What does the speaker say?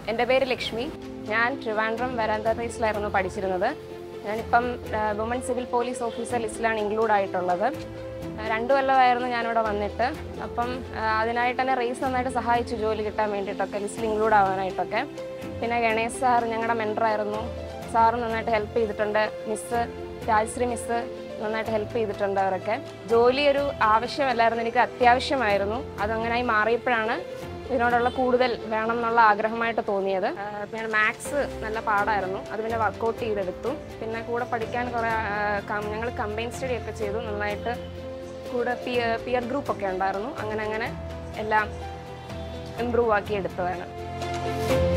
എൻ്റെ പേര് ലക്ഷ്മി ഞാൻ ട്രിവാൻഡ്രം വരാന്ത റേസിലായിരുന്നു പഠിച്ചിരുന്നത് ഞാനിപ്പം വുമൺ സിവിൽ പോലീസ് ഓഫീസർ ലിസ്റ്റിലാണ് ഇൻക്ലൂഡ് ആയിട്ടുള്ളത് ആ, രണ്ടു കൊല്ലമായിരുന്നു ഞാനിവിടെ വന്നിട്ട് അപ്പം ആ, അതിനായിട്ട് തന്നെ റേസ് നന്നായിട്ട് സഹായിച്ചു ജോലി കിട്ടാൻ വേണ്ടിയിട്ടൊക്കെ ലിസ്റ്റിൽ ഇൻക്ലൂഡ് ആവാനായിട്ടൊക്കെ പിന്നെ ഗണേഷ് സാർ ഞങ്ങളുടെ മെൻറ്ററായിരുന്നു സാറ് നന്നായിട്ട് ഹെൽപ്പ് ചെയ്തിട്ടുണ്ട് മിസ്സ് രാജശ്രീ മിസ്സ് നന്നായിട്ട് ഹെൽപ്പ് ചെയ്തിട്ടുണ്ട് അവരൊക്കെ ജോലി ഒരു ആവശ്യമല്ലായിരുന്നു എനിക്ക് അത്യാവശ്യമായിരുന്നു അതങ്ങനായി മാറിയപ്പോഴാണ് ഇതിനോടുള്ള കൂടുതൽ വേണം എന്നുള്ള ആഗ്രഹമായിട്ട് തോന്നിയത് ആ, പിന്നെ മാത്സ് നല്ല പാടായിരുന്നു അത് പിന്നെ വർക്കൗട്ട് ചെയ്തെടുത്തു പിന്നെ കൂടെ പഠിക്കാൻ കുറേ ഞങ്ങൾ കമ്പൈൻ സ്റ്റഡി ഒക്കെ ചെയ്തു നന്നായിട്ട് കൂടെ പിയർ പിയർ ഗ്രൂപ്പ് ഒക്കെ ഉണ്ടായിരുന്നു അങ്ങനെ അങ്ങനെ എല്ലാം ഇമ്പ്രൂവ് ആക്കി എടുത്തതാണ്